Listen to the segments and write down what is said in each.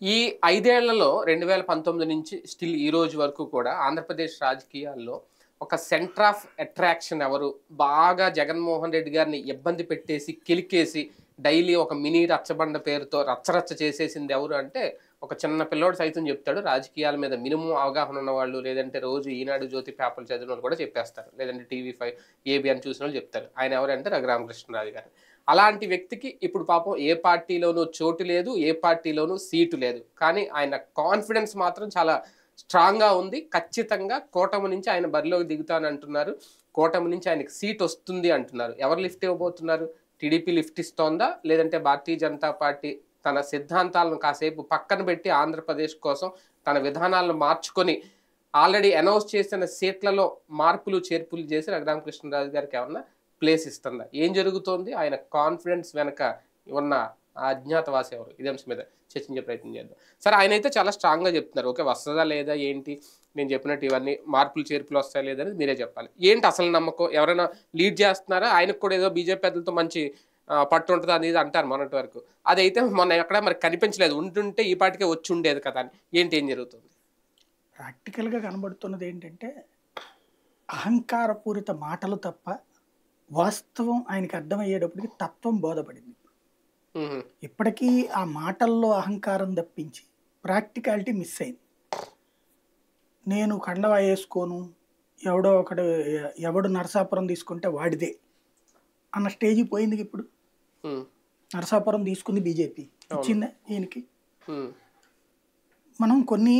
ఈ ఐదేళ్లలో రెండు వేల పంతొమ్మిది నుంచి స్టిల్ ఈ రోజు వరకు కూడా ఆంధ్రప్రదేశ్ రాజకీయాల్లో ఒక సెంటర్ ఆఫ్ అట్రాక్షన్ ఎవరు బాగా జగన్మోహన్ రెడ్డి గారిని ఇబ్బంది పెట్టేసి కిలికేసి డైలీ ఒక మినీ రచ్చబండ పేరుతో రచ్చరచ్చ చేసేసింది ఎవరు అంటే ఒక చిన్న పిల్లోడు సైతం చెప్తాడు రాజకీయాల మీద మినిమం అవగాహన ఉన్న వాళ్ళు లేదంటే రోజు ఈనాడు జ్యోతి పేపర్లు చదివిన వాళ్ళు కూడా చెప్పేస్తారు లేదంటే టీవీ ఫైవ్ ఏబిఎన్ చూసిన వాళ్ళు చెప్తారు ఆయన ఎవరంటే రఘురామకృష్ణరాజు గారు అలాంటి వ్యక్తికి ఇప్పుడు పాపం ఏ పార్టీలోనూ చోటు లేదు ఏ పార్టీలోనూ సీటు లేదు కానీ ఆయన కాన్ఫిడెన్స్ మాత్రం చాలా స్ట్రాంగ్గా ఉంది ఖచ్చితంగా కూటమి నుంచి ఆయన బరిలోకి దిగుతానంటున్నారు కూటమి నుంచి ఆయనకి సీట్ వస్తుంది అంటున్నారు ఎవరు లిఫ్ట్ ఇవ్వబోతున్నారు టీడీపీ లిఫ్ట్ ఇస్తోందా లేదంటే భారతీయ జనతా పార్టీ తన సిద్ధాంతాలను కాసేపు పక్కన పెట్టి ఆంధ్రప్రదేశ్ కోసం తన విధానాలను మార్చుకొని ఆల్రెడీ అనౌన్స్ చేసిన సీట్లలో మార్పులు చేర్పులు చేసి రఘురామకృష్ణరాజు గారికి ఏమన్నా ప్లేస్ ఇస్తుందా ఏం జరుగుతోంది ఆయన కాన్ఫిడెన్స్ వెనక ఉన్న ఆ అజ్ఞాతవాసి ఎవరు ఇదే అంశం మీద చర్చించే ప్రయత్నం చేద్దాం సరే ఆయన అయితే చాలా స్ట్రాంగ్గా చెప్తున్నారు ఓకే వస్తుందా లేదా ఏంటి నేను చెప్పినట్టు ఇవన్నీ మార్పులు చేర్పులు వస్తాయా లేదా అనేది మీరే చెప్పాలి ఏంటి అసలు నమ్మకం ఎవరైనా లీడ్ చేస్తున్నారా ఆయనకు కూడా ఏదో బీజేపీ పెద్దలతో మంచి ఆ, పట్టు ఉంటుంది అనేది అంటారు మొన్నటి వరకు అదైతే మొన్న ఎక్కడ మరి కనిపించలేదు ఉంటుంటే ఈ పాటికే వచ్చి ఉండేది కదా అని ఏంటి ఏం జరుగుతుంది ప్రాక్టికల్గా కనబడుతున్నది ఏంటంటే అహంకారపూరిత మాటలు తప్ప వాస్తవం ఆయనకి అర్థమయ్యేటప్పటికి తత్వం బోధపడింది ఉహు, ఇప్పటికీ ఆ మాటల్లో అహంకారం తప్పించి ప్రాక్టికాలిటీ మిస్ అయింది నేను కండవా వేసుకోను ఎవడో ఒకడు ఎవడు నరసాపురం తీసుకుంటే వాడిదే అన్న స్టేజ్కి పోయింది ఇప్పుడు ఉమ్, నరసాపురం తీసుకుంది బీజేపీ ఇచ్చిందే ఈయనకి ఉమ్, మనం కొన్ని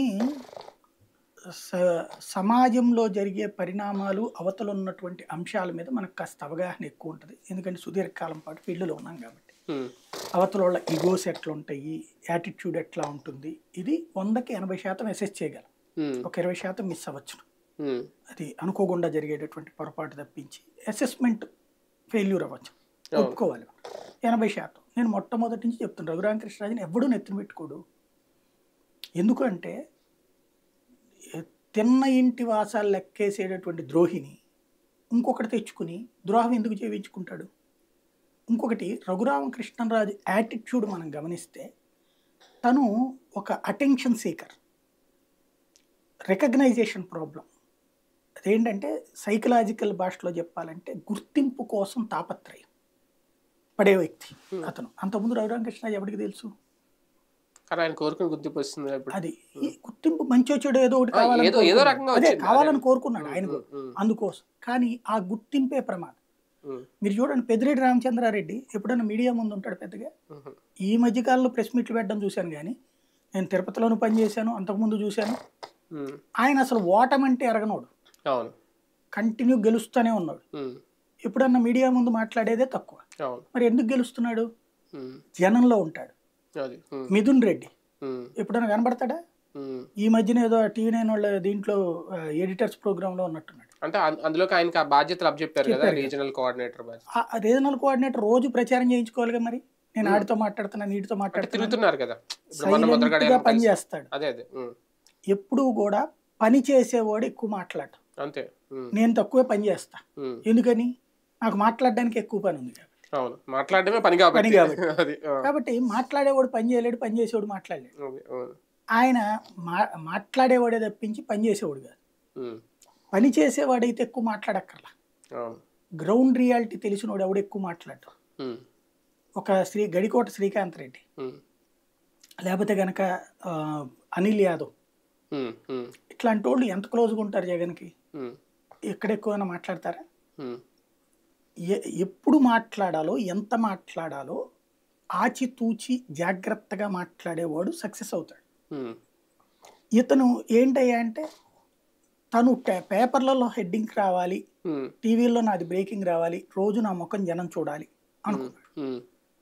స- సమాజంలో జరిగే పరిణామాలు అవతల ఉన్నటువంటి అంశాల మీద మనకు కాస్త అవగాహన ఎక్కువ ఉంటుంది ఎందుకంటే సుదీర్ఘకాలం పాటు ఫీల్డ్లో ఉన్నాం కాబట్టి ఉమ్, అవతల వాళ్ళ ఈగోస్ ఎట్లా ఉంటాయి యాటిట్యూడ్ ఎట్లా ఉంటుంది ఇది వందకి ఎనభై శాతం అసెస్ చేయగలం ఉమ్, ఒక ఇరవై శాతం మిస్ అవ్వచ్చు ఉమ్, అది అనుకోకుండా జరిగేటటువంటి పొరపాటు తప్పించి అసెస్మెంట్ ఫెయిల్యూర్ అవ్వచ్చు అవును. ఒప్పుకోవాలి ఎనభై శాతం నేను మొట్టమొదటి నుంచి చెప్తాను రఘురామకృష్ణరాజుని ఎవ్వడూ నెత్తిన పెట్టుకోడు ఎందుకంటే ఎ- తిన్న ఇంటి వాసాలు లెక్కేసేటటువంటి ద్రోహిని ఇంకొకటి తెచ్చుకుని ద్రోహం ఎందుకు చేయించుకుంటాడు ఇంకొకటి రఘురామకృష్ణరాజు యాటిట్యూడ్ మనం గమనిస్తే తను ఒక అటెన్షన్ సీకర్ రికగ్నైజేషన్ ప్రాబ్లం అదేంటంటే సైకలాజికల్ భాషలో చెప్పాలంటే గుర్తింపు కోసం తాపత్రయం పడే వ్యక్తి అతను అంతకుముందు రఘురామకృష్ణ ఎవరికి తెలుసు కానీ ఆయన కోరుకుని గుర్తింపు వస్తుంది ఇప్పుడు అది ఈ గుర్తింపు మంచి చెడు ఏదో ఒకటి ఆ, కావాలని ఏదో- ఏదో కోరుకున్నాడు. రకంగా అదే వచ్చింది. కావాలని అదే. కోరుకున్నాడు ఆయన కూడా ఉమ్, ఉమ్, అందుకోసం కానీ ఆ గుర్తింపే ప్రమాదం ఉమ్, మీరు చూడండి పెద్దిరెడ్డి రామచంద్రారెడ్డి ఎప్పుడైనా మీడియా ముందు ఉంటాడు పెద్దగా ఉమ్, ఈ మధ్యకాలంలో ప్రెస్ మీట్లు పెట్టడం చూశాను కానీ నేను తిరుపతిలోనూ పనిచేశాను అంతకుముందు చూశాను ఉమ్, ఆయన అసలు ఓటమంటే ఎరగనోడు అవును కంటిన్యూ గెలుస్తూనే ఉన్నాడు ఉమ్, ఎప్పుడన్నా మీడియా ముందు మాట్లాడేదే తక్కువ అవును మరి ఎందుకు గెలుస్తున్నాడు ఉమ్, జనంలో ఉంటాడు అది ఉమ్, మిథున్ రెడ్డి ఉమ్, ఎప్పుడైనా కనబడతాడా ఉమ్. ఈ మధ్యన ఏదో టీవీ నైన్ వాళ్ళ దీంట్లో ఎడిటర్స్ ప్రోగ్రాంలో ఉన్నట్టున్నాడు అంటే అం- అందులోకి ఆయనకి ఆ బాధ్యతలు అప్పచెప్పారు కదా చెప్పారు కదా. రీజనల్ కోఆర్డినేటర్ బాధ్యత ఆ రీజనల్ కోఆర్డినేటర్ రోజు ప్రచారం చేయించుకోవాలిగా మరి నేను ఆడితో మాట్లాడుతున్నా నీటితో అంటే మాట్లాడుతున్నా తిరుగుతున్నారు కదా ఇప్పుడు మన ముద్రగడ సైలెంట్గా ఏమో కలిసి- పనిచేస్తాడు అదే అదే ఉమ్, ఎప్పుడూ కూడా పని చేసేవాడు ఎక్కువ మాట్లాడు అంతే ఉమ్, నేను తక్కువే పని చేస్తా ఉమ్, ఎందుకని నాకు మాట్లాడడానికి ఎక్కువ పని ఉంది కాబట్టి అవును మాట్లాడడమే పని కాబట్టి పని కాబట్టి. అది ఆ, కాబట్టి మాట్లాడేవాడు పని చేయలేడు పని చేసేవాడు మాట్లాడలేడు అది, అవును. ఆయన మా మాట్లాడేవాడే తప్పించి పని చేసేవాడు కాదు ఉమ్, పని చేసేవాడైతే ఎక్కువ మాట్లాడక్కర్లా అవును గ్రౌండ్ రియాలిటీ తెలిసినోడు ఎవడు ఎక్కువ మాట్లాడు ఉమ్, ఒక శ్రీ గడికోట శ్రీకాంత్ రెడ్డి ఉమ్, లేకపోతే గనక ఆ, అనిల్ యాదవ్ ఉమ్, ఉమ్, ఇట్లాంటి వాళ్ళు ఎంత క్లోజ్గా ఉంటారు జగన్కి ఉమ్, ఎక్కడ ఎక్కువైనా మాట్లాడతారా ఉమ్, ఎ- ఎప్పుడు మాట్లాడాలో ఎంత మాట్లాడాలో ఆచితూచి జాగ్రత్తగా మాట్లాడేవాడు సక్సెస్ అవుతాడు ఉమ్, ఇతను ఏంటయ్యా అంటే తను పే- పేపర్లలో హెడ్డింగ్ రావాలి ఉమ్, టీవీలో నాది బ్రేకింగ్ రావాలి రోజు నా ముఖం జనం చూడాలి అనుకున్నాడు ఉమ్,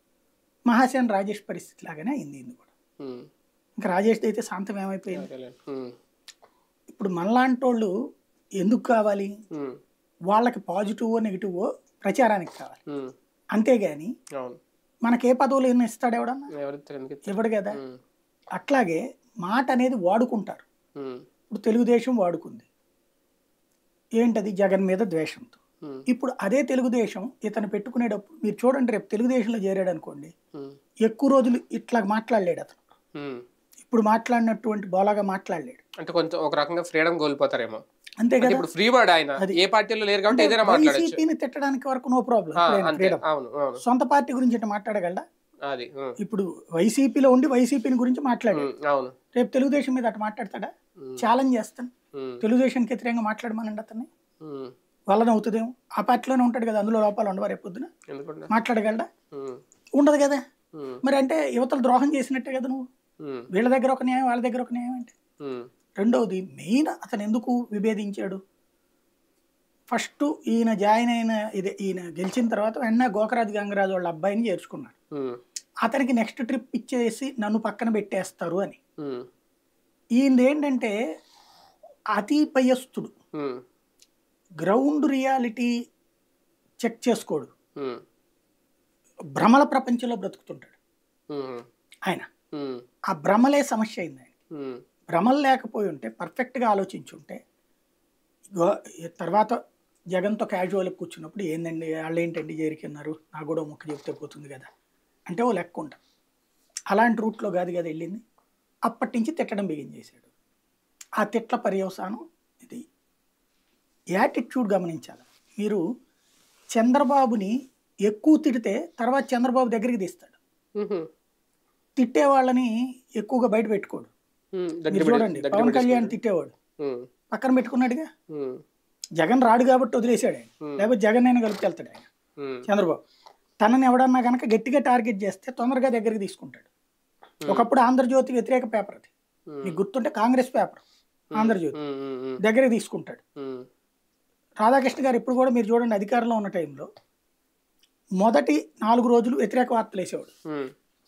మహాసేన్ రాజేష్ పరిస్థితి లాగానే అయింది ఇది కూడా ఉమ్, ఇంకా రాజేష్ అయితే శాంతం ఏమైపోయింది అదేలే. ఉమ్, ఇప్పుడు మనలాంటి వాళ్ళు ఎందుకు కావాలి ఉమ్, వాళ్ళకి పాజిటివ్ నెగిటివ్ ప్రచారానికి కావాలి ఉమ్, అంతేగాని అవును మనకి ఏ పదవులు ఎన్ని ఇస్తాడు ఎవడన్నా ఎవరిస్తారు ఎందుకు ఇస్తారు? ఇవ్వడు కదా ఉమ్, అట్లాగే మాట అనేది వాడుకుంటారు ఉమ్, ఇప్పుడు తెలుగుదేశం వాడుకుంది ఏంటది జగన్ మీద ద్వేషంతో ఉమ్, ఇప్పుడు అదే తెలుగుదేశం ఇతను పెట్టుకునేటప్పుడు మీరు చూడండి రేపు తెలుగుదేశంలో చేరాడు అనుకోండి ఉమ్, ఎక్కువ రోజులు ఇట్లా మాట్లాడలేడు అతను ఉమ్, ఇప్పుడు మాట్లాడినటువంటి బోలాగా మాట్లాడలేడు అంటే కొంచెం ఒక రకంగా ఫ్రీడమ్ కోల్పోతారేమో అంతే అంటే కదా ఇప్పుడు ఫ్రీ బర్డ్ ఆయన అది. ఏ పార్టీలో లేరు కాబట్టి ఏదైనా మాట్లాడచ్చు వైసీపీని తిట్టడానికి వరకు నో ప్రాబ్లం అంతే ఫ్రీడమ్ అవును అవును సొంత పార్టీ గురించి ఇట్లా మాట్లాడగలడా అది ఉమ్, ఇప్పుడు వైసీపీలో ఉండి వైసీపీని గురించి మాట్లాడాడు ఉమ్, అవును రేపు తెలుగుదేశం మీద అటు మాట్లాడతాడా ఉమ్, ఛాలెంజ్ చేస్తాను ఉమ్, తెలుగుదేశానికి వ్యతిరేకంగా మాట్లాడమనండి అతన్ని ఉమ్, వలన అవుతుందేమో ఆ పార్టీలోనే ఉంటాడు కదా అందులో లోపాలు ఉండవు రేపు పొద్దున ఎందుకంటే మాట్లాడగలడా ఉమ్, ఉండదు కదా ఉమ్, మరి అంటే యువతలు ద్రోహం చేసినట్టే కదా నువ్వు ఉమ్, వీళ్ళ దగ్గర ఒక న్యాయం వాళ్ళ దగ్గర ఒక న్యాయం అంటే ఉమ్, రెండవది మెయిన్ అతను ఎందుకు విభేదించాడు ఫస్ట్ ఈయన జాయిన్ అయిన ఇదే ఈయన గెలిచిన తర్వాత వెన్న గోకరాజు గంగరాజు వాళ్ళ అబ్బాయిని చేర్చుకున్నాడు ఉమ్, అతనికి నెక్స్ట్ ట్రిప్ ఇచ్చేసి నన్ను పక్కన పెట్టేస్తారు అని ఉమ్, ఈయనది ఏంటంటే అతి భయస్థుడు ఉమ్, గ్రౌండ్ రియాలిటీ చెక్ చేసుకోడు ఉమ్, భ్రమల ప్రపంచంలో బ్రతుకుతుంటాడు ఉమ్, ఆయన ఉమ్, ఆ భ్రమలే సమస్య అయింది ఆయన ఉమ్, భ్రమలు లేకపోయి ఉంటే పర్ఫెక్ట్గా ఆలోచించుంటే ఇగో ఈ తర్వాత జగన్తో క్యాజువల్గా కూర్చున్నప్పుడు ఏందండి వాళ్ళు ఏంటండి చేరికిన్నారు నాకు కూడా ముక్క చెప్తే పోతుంది కదా అంటే ఓ లెక్క ఉంటుంది అలాంటి రూట్లో కాదు కదా వెళ్ళింది అప్పటి నుంచి తిట్టడం బిగిన్ చేశాడు ఆ తిట్ల పర్యవసానం ఇది యాటిట్యూడ్ గమనించాలి మీరు చంద్రబాబుని ఎక్కువ తిడితే తర్వాత చంద్రబాబు దగ్గరికి తీస్తాడు ఉమ్, తిట్టే వాళ్ళని ఎక్కువగా బయట పెట్టుకోడు ఉమ్, దగ్గర మీరు పెట్టి- చూడండి దగ్గర పవన్ కళ్యాణ్ పెట్టేసుకుంటాడు. తిట్టేవాడు ఉమ్, పక్కన పెట్టుకున్నాడుగా ఉమ్, జగన్ రాడు కాబట్టి వదిలేశాడు ఆయన Hmm. లేకపోతే జగన్ అయినా కలిపికెళ్తాడు ఆయన ఉమ్, చంద్రబాబు తనని ఎవడన్నా కనుక గట్టిగా టార్గెట్ చేస్తే తొందరగా దగ్గరికి తీసుకుంటాడు ఒకప్పుడు ఆంధ్రజ్యోతి వ్యతిరేక పేపర్ అది ఉమ్, మీకు గుర్తుంటే కాంగ్రెస్ పేపర్ ఆంధ్రజ్యోతి ఉమ్, ఉమ్, ఉమ్, దగ్గరికి తీసుకుంటాడు ఉమ్, రాధాకృష్ణ గారు ఇప్పుడు కూడా మీరు చూడండి అధికారంలో ఉన్న టైంలో మొదటి నాలుగు రోజులు వ్యతిరేక వార్తలు వేసేవాడు ఉమ్,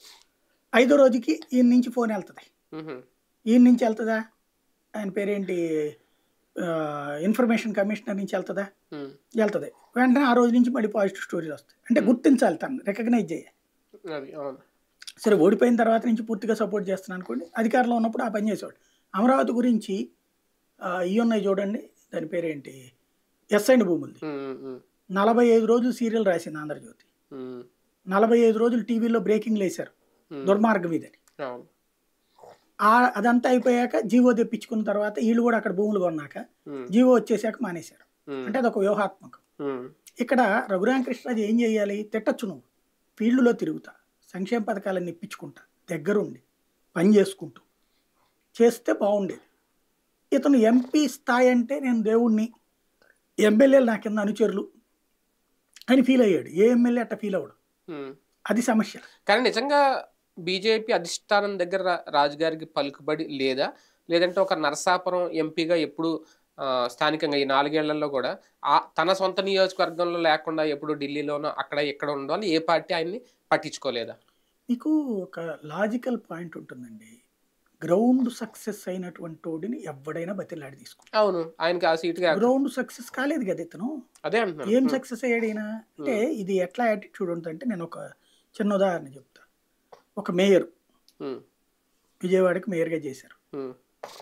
ఐదో రోజుకి ఈయన నుంచి ఫోన్ వెళ్తుంది ఉమ్, ఈయన నుంచి వెళ్తుందా ఆయన పేరేంటి ఆ, ఇన్ఫర్మేషన్ కమిషనర్ నుంచి వెళ్తుందా ఉమ్, వెళ్తుంది వెంటనే ఆ రోజు నుంచి మళ్ళీ పాజిటివ్ స్టోరీస్ వస్తాయి అంటే గుర్తించాలి తను రికగ్నైజ్ చేయాలి అది అవును సరే ఓడిపోయిన తర్వాత నుంచి పూర్తిగా సపోర్ట్ చేస్తున్నాను అనుకోండి అధికారంలో ఉన్నప్పుడు ఆ పని చేసేవాడు అమరావతి గురించి ఆ, ఇవి ఉన్నాయి చూడండి దాని పేరేంటి ఎస్ఐండ్ భూములది ఉమ్, ఉమ్, ఉమ్, నలభై ఐదు రోజులు సీరియల్ రాసింది ఆంధ్రజ్యోతి ఉమ్, నలభై ఐదు రోజులు టీవీలో బ్రేకింగ్లు వేశారు ఉమ్, దుర్మార్గం ఇదని అవును ఆ అదంతా అయిపోయాక జీవో తెప్పించుకున్న తర్వాత వీళ్ళు కూడా అక్కడ భూములు కొన్నాక ఉమ్, జీవో వచ్చేసాక మానేశారు ఉమ్, అంటే అదొక వ్యూహాత్మకం ఉమ్, ఇక్కడ రఘురామకృష్ణరాజు ఏం చేయాలి తిట్టచ్చు నువ్వు ఫీల్డ్లో తిరుగుతా సంక్షేమ పథకాలన్నీ ఇప్పించుకుంటా దగ్గరుండి పని చేసుకుంటూ చేస్తే బాగుండేది ఇతను ఎంపీ స్థాయి అంటే నేను దేవుణ్ణి ఎమ్మెల్యేలు నా కింద అనుచరులు అని ఫీల్ అయ్యాడు ఏ ఎమ్మెల్యే అట్ట ఫీల్ అవ్వడు ఉమ్. అది సమస్య కానీ నిజంగా బీజేపీ అధిష్టానం దగ్గర రా- రాజుగారికి పలుకుబడి లేదా లేదంటే ఒక నరసాపురం ఎంపీగా ఎప్పుడు ఆ, స్థానికంగా ఈ నాలుగేళ్లలో కూడా ఆ తన సొంత నియోజకవర్గంలో లేకుండా ఎప్పుడు ఢిల్లీలోనో అక్కడ ఇక్కడ ఉండాలి ఏ పార్టీ ఆయన్ని పట్టించుకోలేదా మీకు ఒక లాజికల్ పాయింట్ ఉంటుందండి గ్రౌండ్ సక్సెస్ అయినటువంటి వాడిని ఎవడైనా బతిలాడి తీసుకో అవును ఆయనకి ఆ సీటుగా గ్రౌండ్ సక్సెస్ కాలేదు కదా ఇతను అదే ఏం అంటున్నాను సక్సెస్ అయ్యాడు ఈయన అంటే ఇది ఎట్లా యాటిట్యూడ్ ఉంటుందంటే నేను ఒక చిన్న ఉదాహరణ చెప్తా ఒక మేయర్ ఉమ్, విజయవాడకి మేయర్గా చేశారు ఉమ్,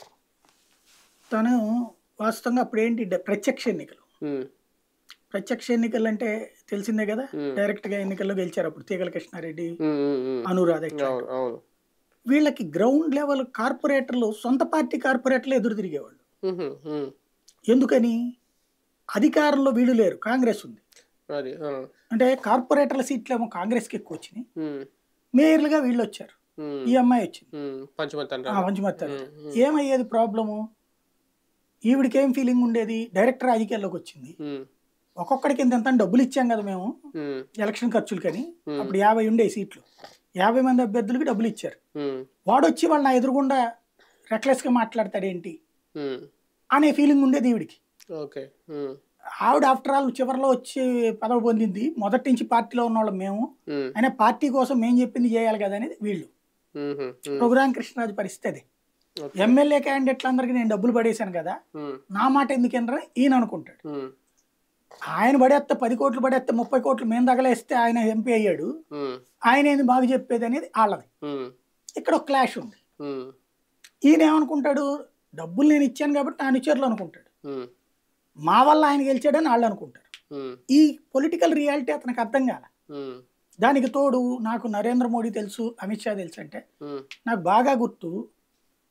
తను వాస్తవంగా అప్పుడు ఏంటి డ- ప్రత్యక్ష ఎన్నికలు ఉమ్, ప్రత్యక్ష ఎన్నికలు అంటే తెలిసిందే కదా Hmm. డైరెక్ట్ గా ఎన్నికల్లో గెలిచారు అప్పుడు తీగల కృష్ణారెడ్డి ఉమ్, ఉమ్, ఉమ్. అనురాధ ఇట్లా. అవును అవును వీళ్ళకి గ్రౌండ్ లెవెల్ కార్పొరేటర్లు సొంత పార్టీ కార్పొరేటర్లు ఎదురు తిరిగేవాళ్ళు ఉహు, ఉమ్, ఎందుకని అధికారంలో వీళ్ళు లేరు కాంగ్రెస్ ఉంది అది ఆ, అంటే కార్పొరేటర్ల సీట్లు ఏమో కాంగ్రెస్కి ఎక్కువ వచ్చినాయి ఉమ్, మేయర్లుగా వీళ్ళు వచ్చారు ఉమ్, ఈ అమ్మాయి వచ్చింది ఉమ్, పంచమతి ఆ, అంటారు మంచిమత్తారు ఉమ్, ఉమ్, ఏమయ్యేది ప్రాబ్లము ఈవిడికి ఏం ఫీలింగ్ ఉండేది డైరెక్ట్ రాజకీయాల్లోకి వచ్చింది ఉమ్, ఒక్కొక్కడికి ఇంత ఎంత డబ్బులు ఇచ్చాం కదా మేము ఉమ్, ఎలక్షన్ ఖర్చులకని Hmm. అప్పుడు యాభై ఉండే సీట్లు యాభై మంది అభ్యర్థులకి డబ్బులు ఇచ్చారు ఉమ్, వాడు వచ్చి వాళ్ళ నా ఎదురుగుండా రెక్లెస్గా మాట్లాడతాడేంటి ఉమ్, అనే ఫీలింగ్ ఉండేది ఈవిడికి ఓకే ఉమ్, ఆవిడ ఆఫ్టర్ ఆల్ చివరిలో వచ్చి పదవి పొందింది మొదటి నుంచి పార్టీలో ఉన్న వాళ్ళం మేము ఉమ్, అయినా పార్టీ కోసం మేము చెప్పింది చేయాలి కదా అనేది వీళ్ళు ఉమ్, ఉమ్, రఘురామ కృష్ణరాజు పరిస్థితి అది ఓకే. ఎమ్మెల్యే క్యాండిడేట్లందరికీ నేను డబ్బులు పడేశాను కదా ఉమ్, నా మాట ఎందుకనరా ఈయన అనుకుంటాడు ఉమ్, ఆయన పడేస్తే పది కోట్లు పడేస్తే ముప్పై కోట్లు మేము తగలేస్తే ఆయన ఎంపీ అయ్యాడు ఉమ్, ఆయన ఏంది బాగా చెప్పేది అనేది వాళ్ళది ఉమ్, ఇక్కడ ఒక క్లాష్ ఉంది ఉమ్, ఈయన ఏమనుకుంటాడు డబ్బులు నేను ఇచ్చాను కాబట్టి నా అనుచరులు అనుకుంటాడు ఉమ్, మా వల్ల ఆయన గెలిచాడని వాళ్ళు అనుకుంటారు ఉమ్, ఈ పొలిటికల్ రియాలిటీ అతనికి అర్థం కాల ఉమ్, దానికి తోడు నాకు నరేంద్ర మోడీ తెలుసు అమిత్ షా తెలుసు అంటే ఉమ్, నాకు బాగా గుర్తు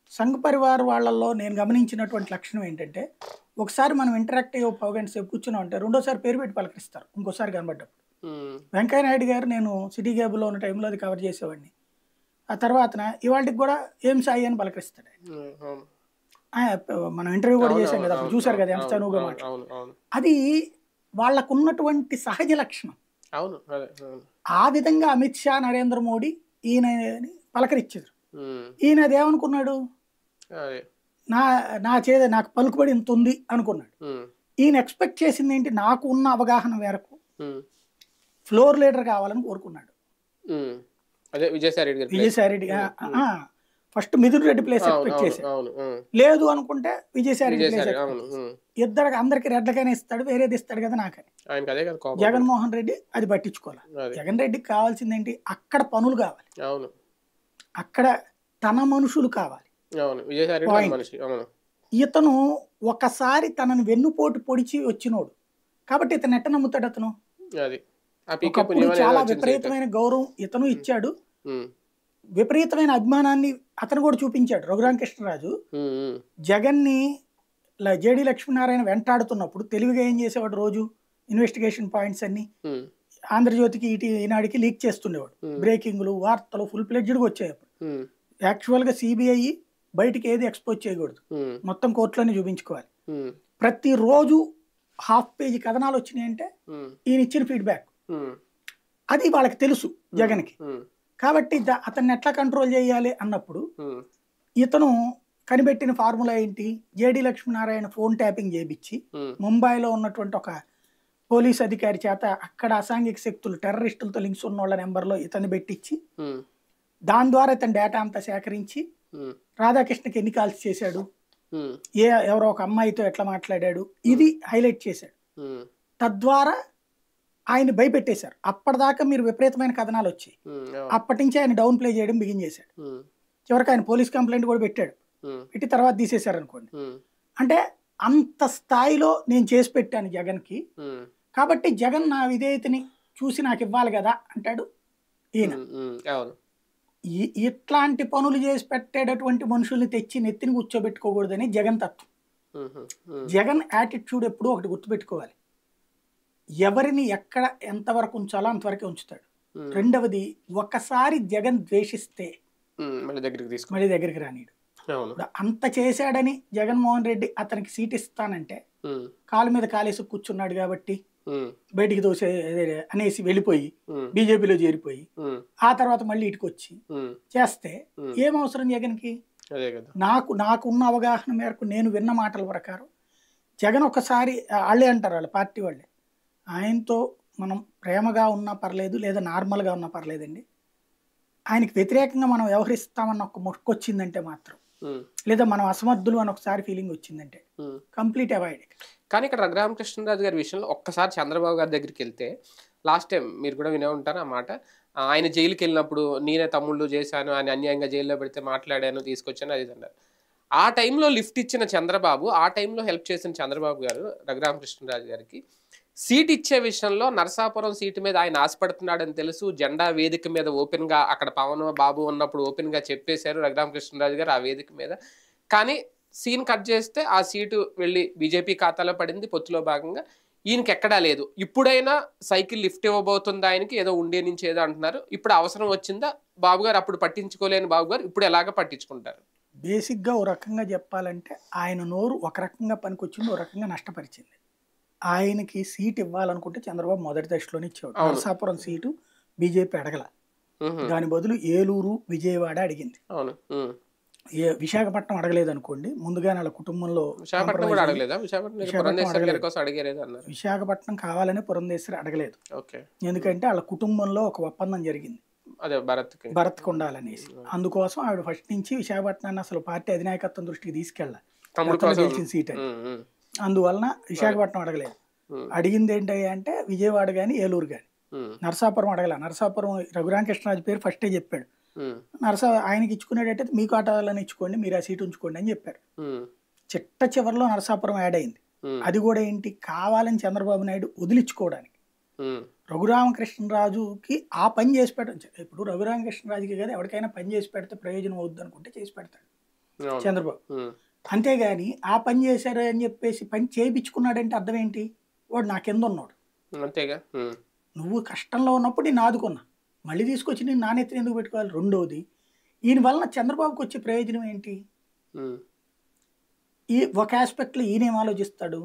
సంఘ పరివార్ వాళ్ళల్లో నేను గమనించినటువంటి లక్షణం ఏంటంటే ఒకసారి మనం ఇంటరాక్ట్ అయ్యి ఒక గంట సేపు కూర్చున్నాం అంటే రెండోసారి పేరు పెట్టి పలకరిస్తారు ఇంకోసారి కనబడ్డప్పుడు ఉమ్, వెంకయ్య నాయుడు గారు నేను సిటీ గ్యాబ్లో ఉన్న టైంలో అది కవర్ చేసేవాడిని ఆ తర్వాత ఇవాళకి కూడా ఏం సాయి అని పలకరిస్తాడు ఆయన. ఉమ్, అవును. ఆ, మనం ఇంటర్వ్యూ కూడా అవును, చేశాం కదా అప్పుడు అవును, చూశారు కదా ఎంత అవును, చనువుగా అవును, మాట అవును అవును అది వాళ్ళకు ఉన్నటువంటి సహజ లక్షణం అవును అదే అవును ఆ విధంగా అమిత్ షా నరేంద్ర మోడీ ఈయన పలకరించారు ఉమ్, ఈయన అది ఏమనుకున్నాడు అదే నా నా చేద నాకు పలుకుబడి ఇంత ఉంది అనుకున్నాడు ఉమ్, ఈయన ఎక్స్పెక్ట్ చేసింది ఏంటి నాకు ఉన్న అవగాహన మేరకు ఉమ్, ఫ్లోర్ లీడర్ కావాలని కోరుకున్నాడు ఉమ్. అదే విజయసాయి రెడ్డి గారి place. Vijayasai Reddy first Mithun Reddy place అవును ఎక్స్పెక్ట్ అవును చేశారు అవును ఉమ్. లేదు అనుకుంటే విజయసాయి రెడ్డి ప్లేస్ విజయసాయి అవును ఉమ్. ఇద్దరికి అందరికి రెడ్లకైనా ఇస్తాడు వేరేది ఇస్తాడు కదా నాకని ఆయనకి అదే కదా కోపం జగన్మోహన్ రెడ్డి అది పట్టించుకోవాలి అదే జగన్ రెడ్డికి కావాల్సింది ఏంటి అక్కడ పనులు కావాలి అవును అక్కడ తన మనుషులు కావాలి అవును విజయసాయి రెడ్డి Point. మన మనిషి అవును ఇతను ఒకసారి తనని వెన్నుపోటు పొడిచి వచ్చినోడు కాబట్టి ఇతను ఎట్ట నమ్ముతాడు అతను అది ఆ పీకే ఒకప్పుడు పుణ్యం అనేది చాలా వచ్చింది సైతం. విపరీతమైన గౌరవం ఇతను ఇచ్చాడు ఉమ్, విపరీతమైన అభిమానాన్ని అతను కూడా చూపించాడు రఘురామకృష్ణరాజు ఉమ్, ఉమ్, జగన్ని ల- జేడి లక్ష్మీనారాయణ వెంటాడుతున్నప్పుడు తెలివిగా ఏం చేసేవాడు రోజు ఇన్వెస్టిగేషన్ పాయింట్స్ అన్ని ఉమ్, ఆంధ్రజ్యోతికి ఇటు ఈనాడికి లీక్ చేస్తుండేవాడు Hmm. బ్రేకింగ్లు వార్తలు ఫుల్ ప్లెడ్జ్డ్గా వచ్చాయి అప్పుడు ఉమ్, యాక్చువల్గా సిబిఐ బయటికి ఏది ఎక్స్పోజ్ చేయకూడదు ఉమ్, మొత్తం కోర్టులోనే చూపించుకోవాలి ఉమ్, ప్రతిరోజు హాఫ్ పేజీ కథనాలు వచ్చినాయంటే ఉమ్, ఈయన ఇచ్చిన ఫీడ్బ్యాక్ ఉమ్, అది వాళ్ళకి తెలుసు జగన్కి ఉమ్, కాబట్టి ద- అతన్ని ఎట్లా కంట్రోల్ చేయాలి అన్నప్పుడు ఉమ్, ఇతను కనిపెట్టిన ఫార్ములా ఏంటి జేడి లక్ష్మీనారాయణ ఫోన్ ట్యాపింగ్ చేయించి ఉమ్, ముంబైలో ఉన్నటువంటి ఒక పోలీస్ అధికారి చేత అక్కడ అసాంఘిక శక్తులు టెర్రరిస్టులతో లింక్స్ ఉన్న వాళ్ళ నెంబర్లో ఇతన్ని పెట్టించి ఉమ్, దాని ద్వారా ఇతని డేటా అంతా సేకరించి ఉమ్, రాధాకృష్ణకి ఎన్ని కాల్స్ చేశాడు ఉమ్, ఏ ఎవరో ఒక అమ్మాయితో ఎట్లా మాట్లాడాడు ఇది హైలైట్ చేశాడు ఉమ్, తద్వారా ఆయన భయపెట్టేశారు అప్పటిదాకా మీరు విపరీతమైన కథనాలు వచ్చాయి ఉమ్, అవును. అప్పటి నుంచి ఆయన డౌన్ ప్లే చేయడం బిగిన్ చేశాడు ఉమ్, చివరికి ఆయన పోలీస్ కంప్లైంట్ కూడా పెట్టాడు ఉమ్, పెట్టి తర్వాత తీసేశారు అనుకోండి ఉమ్, అంటే అంత స్థాయిలో నేను చేసి పెట్టాను జగన్కి ఉమ్, కాబట్టి జగన్ నా విధేయతని చూసి నాకు ఇవ్వాలి కదా అంటాడు ఈయన ఉమ్, ఉమ్, అవును ఈ- ఇట్లాంటి పనులు చేసి పెట్టేటటువంటి మనుషుల్ని తెచ్చి నెత్తిని కూర్చోబెట్టుకోకూడదని జగన్ తత్వం ఉమ్, ఉమ్, జగన్ యాటిట్యూడ్ ఎప్పుడూ ఒకటి గుర్తుపెట్టుకోవాలి ఎవరిని ఎక్కడ ఎంతవరకు ఉంచాలో అంతవరకే ఉంచుతాడు ఉమ్, రెండవది ఒకసారి జగన్ ద్వేషిస్తే ఉమ్, మళ్ళీ దగ్గరికి తీసుకో మళ్ళీ దగ్గరికి రానీడు అవును ఇప్పుడు అంత చేశాడని జగన్మోహన్ రెడ్డి అతనికి సీట్ ఇస్తానంటే ఉమ్, కాలు మీద కాలేసి కూర్చున్నాడు కాబట్టి ఉమ్, బయటికి దోసే అదే అనేసి వెళ్ళిపోయి ఉమ్, బీజేపీలో చేరిపోయి ఉమ్, ఆ తర్వాత మళ్ళీ ఇటుకు వచ్చి ఉమ్, చేస్తే ఉమ్, ఏం అవసరం జగన్కి అదే కదా నాకు నాకున్న అవగాహన మేరకు నేను విన్న మాటల ప్రకారం జగన్ ఒకసారి వాళ్ళే అంటారు వాళ్ళ పార్టీ వాళ్ళే ఆయనతో మనం ప్రేమగా ఉన్నా పర్లేదు లేదా నార్మల్గా ఉన్నా పర్లేదండి ఆయనకి వ్యతిరేకంగా మనం వ్యవహరిస్తామన్న ఒక మొక్కు వచ్చిందంటే మాత్రం ఉమ్, లేదా మనం అసమర్థులు అని ఒకసారి ఫీలింగ్ వచ్చిందంటే ఉమ్. కంప్లీట్ అవాయిడ్ కానీ ఇక్కడ రఘురామకృష్ణరాజు గారి విషయంలో ఒక్కసారి చంద్రబాబు గారి దగ్గరికి వెళ్తే లాస్ట్ టైం మీరు కూడా వినే ఉంటారు ఆ మాట ఆ, ఆయన జైలుకి వెళ్ళినప్పుడు నేనే తమ్ముళ్ళు చేశాను ఆయన అన్యాయంగా జైల్లో పెడితే మాట్లాడాను తీసుకొచ్చాను అది ఇది అన్నారు ఆ టైంలో లిఫ్ట్ ఇచ్చిన చంద్రబాబు ఆ టైంలో హెల్ప్ చేసిన చంద్రబాబు గారు రఘురామకృష్ణరాజు గారికి సీట్ ఇచ్చే విషయంలో నరసాపురం సీటు మీద ఆయన ఆశపడుతున్నాడని తెలుసు జెండా వేదిక మీద ఓపెన్ గా అక్కడ పవన్ బాబు ఉన్నప్పుడు ఓపెన్ గా చెప్పేశారు రఘురామకృష్ణరాజు గారు ఆ వేదిక మీద కానీ సీన్ కట్ చేస్తే ఆ సీటు వెళ్ళి బీజేపీ ఖాతాలో పడింది పొత్తులో భాగంగా ఈయనకి ఎక్కడా లేదు ఇప్పుడైనా సైకిల్ లిఫ్ట్ ఇవ్వబోతుంది ఆయనకి ఏదో ఉండే నుంచి ఏదో అంటున్నారు ఇప్పుడు అవసరం వచ్చిందా బాబు గారు అప్పుడు పట్టించుకోలేని బాబు గారు ఇప్పుడు ఎలాగ పట్టించుకుంటారు బేసిక్గా ఓ రకంగా చెప్పాలంటే ఆయన నోరు ఒక రకంగా పనికొచ్చింది ఓ రకంగా నష్టపరిచింది ఆయనకి సీట్ ఇవ్వాలనుకుంటే చంద్రబాబు మొదటి దశలోనే ఇచ్చేవాడు అవును. నరసాపురం సీటు బీజేపీ అడగల ఉహు, దాని బదులు ఏలూరు విజయవాడ అడిగింది అవును ఉమ్. ఏ విశాఖపట్నం అడగలేదు అనుకోండి ముందుగా వాళ్ళ కుటుంబంలో విశాఖపట్నం compromise కూడా అయ్యి- అడగలేదా విశాఖపట్నం విశాఖపట్నం పురంధేశ్వరి గారి అడగలేదు. కోసం అడిగేది అన్నారు విశాఖపట్నం కావాలని పురంధేశ్వరి అడగలేదు ఓకే ఎందుకంటే వాళ్ళ కుటుంబంలో ఒక ఒప్పందం జరిగింది అదే భరత్కి భరత్ ఉండాలనేసి అందుకోసం ఆవిడ ఫస్ట్ నుంచి విశాఖపట్నాన్ని అసలు పార్టీ అధినాయకత్వం దృష్టికి తీసుకెళ్ళాలి తమ్ముడు గతంలో కోసం గెలిచిన సీట్ అని ఉమ్, ఉమ్, అందువలన విశాఖపట్నం అడగలేదు ఉమ్, అడిగింది ఏంటయ్యా అంటే విజయవాడ కానీ ఏలూరు కానీ ఉమ్, నరసాపురం అడగల నరసాపురం రఘురామకృష్ణరాజు పేరు ఫస్టే చెప్పాడు ఉమ్, నరసా ఆయనకి ఇచ్చుకునేటట్టు మీకు ఆటలను ఇచ్చుకోండి మీరు ఆ సీట్ ఉంచుకోండి అని చెప్పారు ఉమ్, చిట్ట చివరిలో నరసాపురం యాడ్ అయింది ఉమ్, అది కూడా ఏంటి కావాలని చంద్రబాబు నాయుడు వదిలించుకోవడానికి ఉమ్, రఘురామకృష్ణరాజుకి ఆ పని చేసి పెట్టడం ఇప్పుడు రఘురామకృష్ణరాజుకి కదా ఎవరికైనా పని చేసి పెడితే ప్రయోజనం అవుద్ది అనుకుంటే చేసి పెడతాడు అవును. చంద్రబాబు ఉమ్, అంతేగాని ఆ పని చేశారు అని చెప్పేసి పని చేయించుకున్నాడంటే అర్థం ఏంటి వాడు నా కింద ఉన్నాడు అంతేగా ఉమ్, నువ్వు కష్టంలో ఉన్నప్పుడు నేను ఆదుకున్నా మళ్ళీ తీసుకొచ్చి నేను నాణ్యతను ఎందుకు పెట్టుకోవాలి రెండోది ఈయన వలన చంద్రబాబుకి వచ్చే ప్రయోజనం ఏంటి ఉమ్, ఈ ఒక ఆస్పెక్ట్లో ఈయనేం ఆలోచిస్తాడు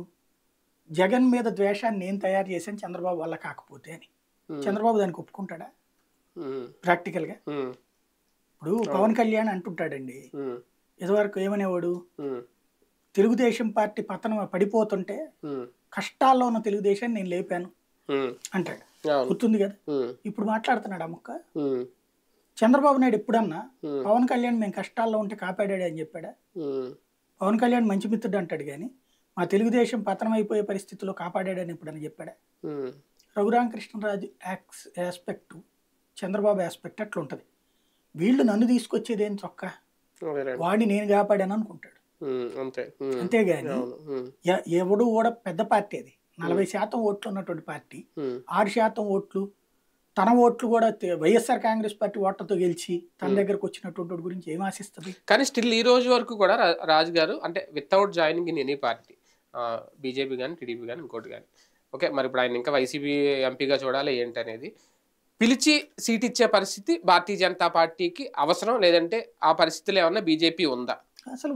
జగన్ మీద ద్వేషాన్ని నేను తయారు చేశాను చంద్రబాబు వల్ల కాకపోతే అని ఉమ్, చంద్రబాబు దానికి ఒప్పుకుంటాడా ఉమ్, ప్రాక్టికల్గా ఉమ్, ఇప్పుడు పవన్ కళ్యాణ్ అంటుంటాడండి ఉమ్, ఇదివరకు ఏమనేవాడు ఉమ్, తెలుగుదేశం పార్టీ పతనం పడిపోతుంటే ఉమ్, కష్టాల్లో ఉన్న తెలుగుదేశాన్ని నేను లేపాను ఉమ్, అంటాడు అవును. గుర్తుంది కదా ఉమ్, ఇప్పుడు మాట్లాడుతున్నాడు అమ్మక్క ఉమ్, చంద్రబాబు నాయుడు ఎప్పుడన్నా ఉమ్, పవన్ కళ్యాణ్ మేము కష్టాల్లో ఉంటే కాపాడాడు అని చెప్పాడా ఉమ్, పవన్ కళ్యాణ్ మంచి మిత్రుడు అంటాడు కానీ మా తెలుగుదేశం పతనం అయిపోయే పరిస్థితిలో కాపాడాడని ఎప్పుడని చెప్పాడా ఉమ్, రఘురామకృష్ణరాజు యాక్స్ ఆస్పెక్ట్ చంద్రబాబు ఆస్పెక్ట్ అట్లా ఉంటుంది వీళ్ళు నన్ను తీసుకొచ్చేది ఏం చొక్క అదేలేండి. వాడిని నేను కాపాడాను అనుకుంటాడు ఉమ్, అంతే ఉమ్, అంతేగాని అవును ఉమ్, ఎ- ఎవడు కూడా పెద్ద పార్టీ అది నలభై శాతం ఓట్లు ఉన్నటువంటి పార్టీ ఉమ్, ఆరు శాతం ఓట్లు తన ఓట్లు కూడా తె- వైఎస్ఆర్ కాంగ్రెస్ పార్టీ ఓట్లతో గెలిచి తన దగ్గరకు వచ్చినటువంటి వాడి గురించి ఏం ఆశిస్తుంది కానీ స్టిల్ ఈ రోజు వరకు కూడా రా- రాజు గారు అంటే without joining in any party BJP కానీ టీడీపీ కానీ ఇంకోటి కానీ ఓకే మరి ఇప్పుడు ఆయన ఇంకా వైసీపీ ఎంపీగా చూడాలి ఏంటి అనేది పిలిచి సీట్ ఇచ్చే పరిస్థితి భారతీయ జనతా పార్టీకి అవసరం లేదంటే ఆ పరిస్థితిలో ఏమన్నా బీజేపీ ఉందా అసలు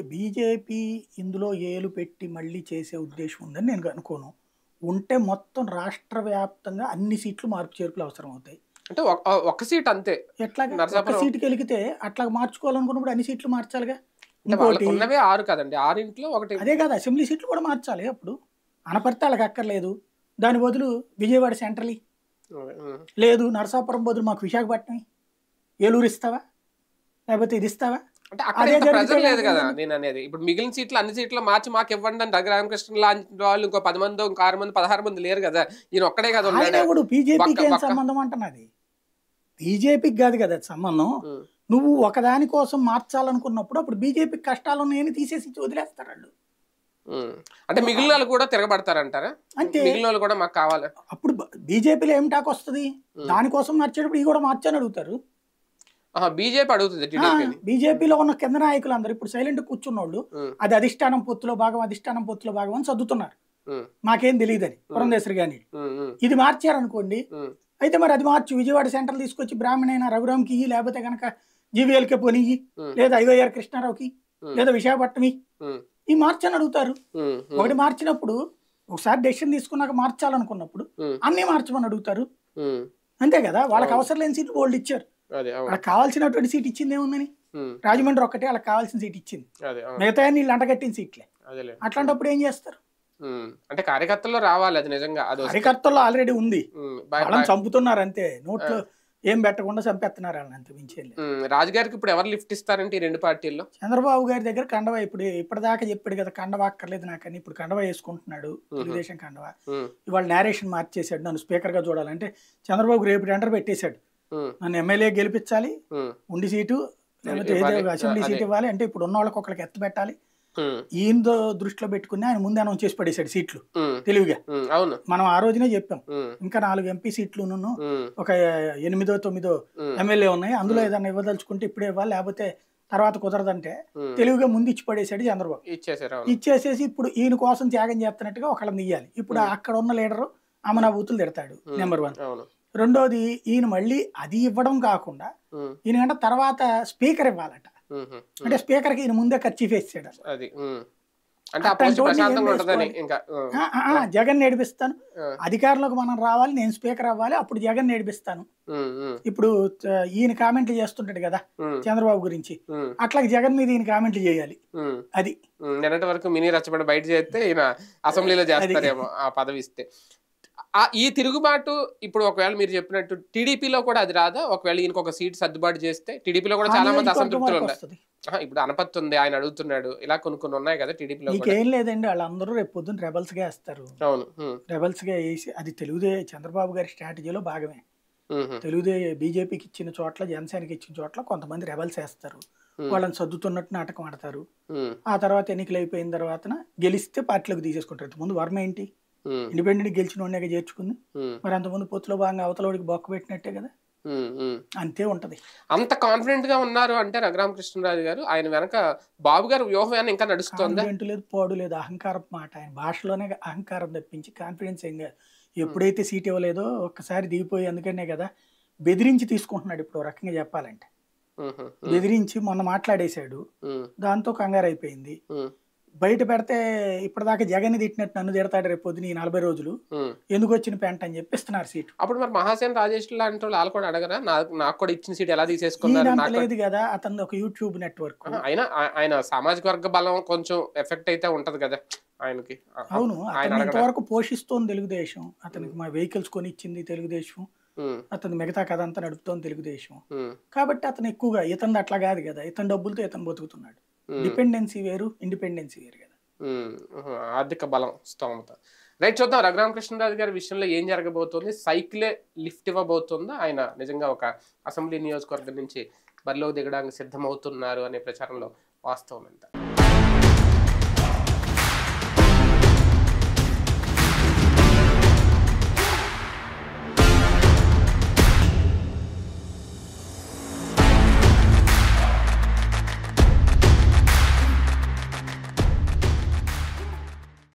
బీజేపీ ఇందులో ఏలు పెట్టి మళ్ళీ చేసే ఉద్దేశం ఉందని నేను అనుకోను ఉంటే మొత్తం రాష్ట్ర వ్యాప్తంగా అన్ని సీట్లు మార్పు చేర్పులు అవసరం అవుతాయి అంటే ఒక- ఒక సీట్ అంతే ఎట్లాగా ఒక నరసాపురం- సీటుకి వెలిగితే అట్లా మార్చుకోవాలనుకున్నప్పుడు అన్ని సీట్లు మార్చాలిగా అంటే ఇంకోటి వాళ్ళకు ఉన్నవే ఆరు కదండి ఆరింట్లో ఒకటి అదే కాదు అసెంబ్లీ సీట్లు కూడా మార్చాలి అప్పుడు అనపర్తి వాళ్ళకి అక్కర్లేదు దాని బదులు విజయవాడ సెంట్రల్ ఉమ్, లేదు నరసాపురం బదులు మాకు విశాఖపట్నం ఏలూరు ఇస్తావా లేకపోతే ఇది ఇస్తావా అంటే అక్కడ అదే ఇంత జరిగితే ప్రెజర్ లేదు కదా ఏమవుతుంది? నేను అనేది ఇప్పుడు మిగిలిన సీట్లు అన్ని సీట్లు మార్చి మాకు ఇవ్వండి అని దగ్గర రామకృష్ణ లాంటి వాళ్ళు ఇంకో పది మంది ఇంకో ఆరు మంది పదహారు మంది లేరు కదా ఈయన ఒక్కడే కదా ఆయన ఉన్నాడు కూడా బీజేపీకి పక్క- ఏం పక్క. సంబంధం అంటున్నది బీజేపీకి కాదు కదా అది సంబంధం ఉమ్, నువ్వు ఒకదాని కోసం మార్చాలనుకున్నప్పుడు అప్పుడు బీజేపీ కష్టాలు ఉన్నాయని తీసేసి ఇచ్చి వదిలేస్తారు వాళ్ళు ఉమ్. అంటే మిగిలిన వాళ్ళు కూడా తిరగబడతారంటారా అంతే మిగిలిన వాళ్ళు కూడా మాకు కావాలి అప్పుడు బీజేపీలో ఏం టాక్ వస్తుంది ఉమ్. దానికోసం మార్చేటప్పుడు ఇవి కూడా మార్చని అడుగుతారు బీజేపీ అడుగుతుంది టీడీపీని బీజేపీలో ఉన్న కింద నాయకులు అందరూ ఇప్పుడు సైలెంట్ కూర్చున్నోళ్ళు ఉమ్, అది అధిష్టానం పొత్తులో భాగం అధిష్టానం పొత్తులో భాగం అని సర్దుతున్నారు ఉమ్, మాకేం తెలియదని పురంధేశ్వరి గాని ఉమ్, ఉమ్, ఇది మార్చారనుకోండి ఉమ్, అయితే మరి అది మార్చు విజయవాడ సెంట్రల్ తీసుకొచ్చి బ్రాహ్మణైన రఘురామ్కి ఇయ్యి లేకపోతే కనుక జీవీఎల్కే పోనీయి ఉమ్, లేదా ఐవైఆర్ కృష్ణారావుకి ఉమ్, లేదా విశాఖపట్నం ఉమ్, ఈ మార్చని అడుగుతారు ఉమ్, ఉమ్, ఒకటి మార్చినప్పుడు ఒకసారి డెసిషన్ తీసుకున్నాక మార్చాలనుకున్నప్పుడు ఉమ్, అన్నీ మార్చమని అడుగుతారు ఉమ్. అంతే కదా వాళ్ళకి అవును. అవసరం లేని సీట్లు వాళ్ళు ఇచ్చారు అదే అవును వాళ్ళకి కావాల్సినటువంటి సీట్ ఇచ్చింది ఏముందని ఉమ్, రాజమండ్రి ఒక్కటే వాళ్ళకి కావాల్సిన సీట్ ఇచ్చింది అదే అవును మిగతా నీళ్ళు అంటగట్టిన సీట్లే అదేలే అట్లాంటప్పుడు ఏం చేస్తారు ఉమ్, అంటే కార్యకర్తల్లో రావాలి అది నిజంగా అది వస్తే. కార్యకర్తల్లో ఆల్రెడీ ఉంది ఉమ్, బా- వాళ్ళని బా- చంపుతున్నారు అంతే నోట్లో ఏం పెట్టకుండా చంపేస్తున్నారు వాళ్ళని అంత మించి ఏం లేదు. ఉమ్, రాజుగారికి ఇప్పుడు ఎవరు లిఫ్ట్ ఇస్తారంటే ఈ రెండు పార్టీల్లో చంద్రబాబు గారి దగ్గర కండవా ఇప్పుడు ఇప్పటిదాకా చెప్పాడు కదా కండవా అక్కర్లేదు నాకని ఇప్పుడు కండవా వేసుకుంటున్నాడు తెలుగుదేశం కండవా ఉమ్, ఇవాళ నేరేషన్ మార్చేశాడు నన్ను స్పీకర్ గా చూడాలంటే చంద్రబాబు రేపు టెండర్ పెట్టేశాడు ఉమ్, నన్ను ఎమ్మెల్యే గెలిపించాలి ఉమ్, ఉండి సీటు లేకపోతే ఇవ్వాలి. ఏదో అసెంబ్లీ అదే. సీట్ ఇవ్వాలి అంటే ఇప్పుడు ఉన్న వాళ్ళకి ఒకరికి ఎత్త పెట్టాలి ఉమ్, ఈయనతో దృష్టిలో పెట్టుకుని ఆయన ముందే అనౌన్స్ చేసి పడేశాడు సీట్లు ఉమ్, తెలివిగా ఉమ్, అవును మనం ఆ రోజునే చెప్పాం ఉమ్, ఇంకా నాలుగు ఎంపీ సీట్లు ఉమ్, ఒక ఎనిమిదో తొమ్మిదో ఉమ్, ఎమ్మెల్యే ఉన్నాయి అందులో ఏదైనా ఇవ్వదలుచుకుంటే ఇప్పుడే ఇవ్వాలి లేకపోతే తర్వాత కుదరదంటే ఉమ్. తెలివిగా ముందు ఇచ్చి పడేశాడు చంద్రబాబు ఇచ్చేసారు అవును ఇచ్చేసేసి ఇప్పుడు ఈయన కోసం త్యాగం చేస్తున్నట్టుగా ఒకళ్ళని ఇయ్యాలి ఇప్పుడు అక్కడ ఉన్న లీడరు అమనా బూతులు తిడతాడు నెంబర్ వన్ అవును రెండోది ఈయన మళ్ళీ అది ఇవ్వడం కాకుండా ఉమ్, ఈయనకంటే తర్వాత స్పీకర్ ఇవ్వాలట ఉమ్, ఉమ్, అంటే స్పీకర్కి ఈయన ముందే ఖర్చు వేసాడు అది ఉమ్. అంటే ఆ అట్లాంటి పోస్ట్ వాడిని ఏం ప్రశాంతంగా ఉంటుందని చేసుకోవాలి? ఇంకా ఉమ్, ఆ, ఆ, ఆ, జగన్ నేర్పిస్తాను ఆ, అధికారంలోకి మనం రావాలి నేను స్పీకర్ అవ్వాలి అప్పుడు జగన్ నేర్పిస్తాను ఉమ్, ఉమ్, ఇప్పుడు ఆ, ఈయన కామెంట్లు చేస్తుంటాడు కదా ఉమ్, చంద్రబాబు గురించి ఉమ్, అట్లా జగన్ మీద ఈయన కామెంట్లు చేయాలి ఉమ్. అది ఉమ్, నిన్నటి వరకు మినీ రచ్చబండ బయట చేస్తే ఈయన అసెంబ్లీలో చేస్తారేమో ఆ పదవి ఇస్తే ఆ ఈ తిరుగుబాటు ఇప్పుడు ఒకవేళ మీరు చెప్పినట్టు టీడీపీలో కూడా అది రాదా ఒకవేళ ఈయనకు ఒక సీట్ సర్దుబాటు చేస్తే టీడీపీలో కూడా చాలా మంది నియోజకవర్గం అసంతృప్తులు వరకు ఉన్నాయి వస్తుంది ఆహా, ఇప్పుడు అనపత్తి ఉంది ఆయన అడుగుతున్నాడు ఇలా కొన్ని కొన్ని ఉన్నాయి కదా టీడీపీలో కూడా నీకేం లేదండి వాళ్ళందరూ రేపు పొద్దున్న రెబల్స్ గా వేస్తారు అవును ఉమ్, రెబల్స్ గా వేసి అది తెలుగుదే చంద్రబాబు గారి స్ట్రాటజీలో భాగమే ఉమ్, ఉమ్, తెలుగుదే బీజేపీకి ఇచ్చిన చోట్ల జనసేనకి ఇచ్చిన చోట్ల కొంతమంది రెబల్స్ వేస్తారు Hmm. వాళ్ళని సర్దుతున్నట్టు నాటకం ఆడతారు ఉమ్, ఆ తర్వాత ఎన్నికలు అయిపోయిన తర్వాత గెలిస్తే పార్టీలోకి తీసేసుకుంటారు ముందు వర్మ ఏంటి ఉమ్, ఇండిపెండెంట్ గెలిచిన వాడినే చేర్చుకుంది ఉమ్, మరి అంతకుముందు పొత్తులో భాగంగా అవతలవాడికి బొక్క పెట్టినట్టే కదా ఉమ్, ఉమ్. అంతే ఉంటది అంత కాన్ఫిడెంట్ గా ఉన్నారు అంటే రఘురామకృష్ణరాజు గారు ఆయన వెనక బాబు గారు వ్యూహం ఏమైనా ఇంకా నడుస్తుందా కాన్ఫిడెంట్ లేదు పోడు లేదు అహంకారం మాట ఆయన భాషలోనే అహంకారం తప్పించి కాన్ఫిడెన్స్ ఏం కాదు ఎప్పుడైతే సీట్ ఇవ్వలేదో ఒక్కసారి దిగిపోయి అందుకనే కదా బెదిరించి తీసుకుంటున్నాడు ఇప్పుడు ఓ రకంగా చెప్పాలంటే ఉమ్, ఉమ్, బెదిరించి మొన్న మాట్లాడేశాడు ఉమ్, దాంతో కంగారు అయిపోయింది ఉమ్, బయట పెడితే ఇప్పటిదాకా జగన్ తిట్టినట్టు నన్ను తిడతాడు రేపు పొద్దున ఈ నలభై రోజులు ఉమ్. ఎందుకు వచ్చిన పెంట అని చెప్పిస్తున్నారు సీటు అప్పుడు మరి మహాసేన్ రాజేష్ లాంటి వాళ్ళు వాళ్ళు కూడా అడగరా నాకు నాకు కూడా ఇచ్చిన సీట్ ఎలా తీసేసుకున్నారు ఈయనంత నాకు కూడా- లేదు కదా అతను ఒక యూట్యూబ్ నెట్వర్క్ ఆహా, అయినా ఆ- ఆయన సామాజిక వర్గ బలం కొంచెం ఎఫెక్ట్ అయితే ఉంటది కదా ఆయనకి ఆ- అవును ఆయన అతను అడగడా ఇంతవరకు పోషిస్తోంది తెలుగుదేశం అతనికి మా వెహికల్స్ కొని ఇచ్చింది తెలుగుదేశం ఉమ్, అతను మిగతా కథ అంతా నడుపుతోంది తెలుగుదేశం ఉమ్, కాబట్టి అతను ఎక్కువగా ఇతను అట్లా కాదు కదా ఇతని డబ్బులతో ఇతను బతుకుతున్నాడు ఉమ్. డిపెండెన్సీ వేరు ఇండిపెండెన్సీ వేరు కదా ఉమ్, ఉహు, ఆర్థిక బలం స్తోమత రైట్ చూద్దాం రఘురామకృష్ణరాజు గారి విషయంలో ఏం జరగబోతోంది సైకిలే లిఫ్ట్ ఇవ్వబోతుందా ఆయన నిజంగా ఒక అసెంబ్లీ నియోజకవర్గం నుంచి బరిలో దిగడానికి సిద్ధమవుతున్నారు అనే ప్రచారంలో వాస్తవం ఎంత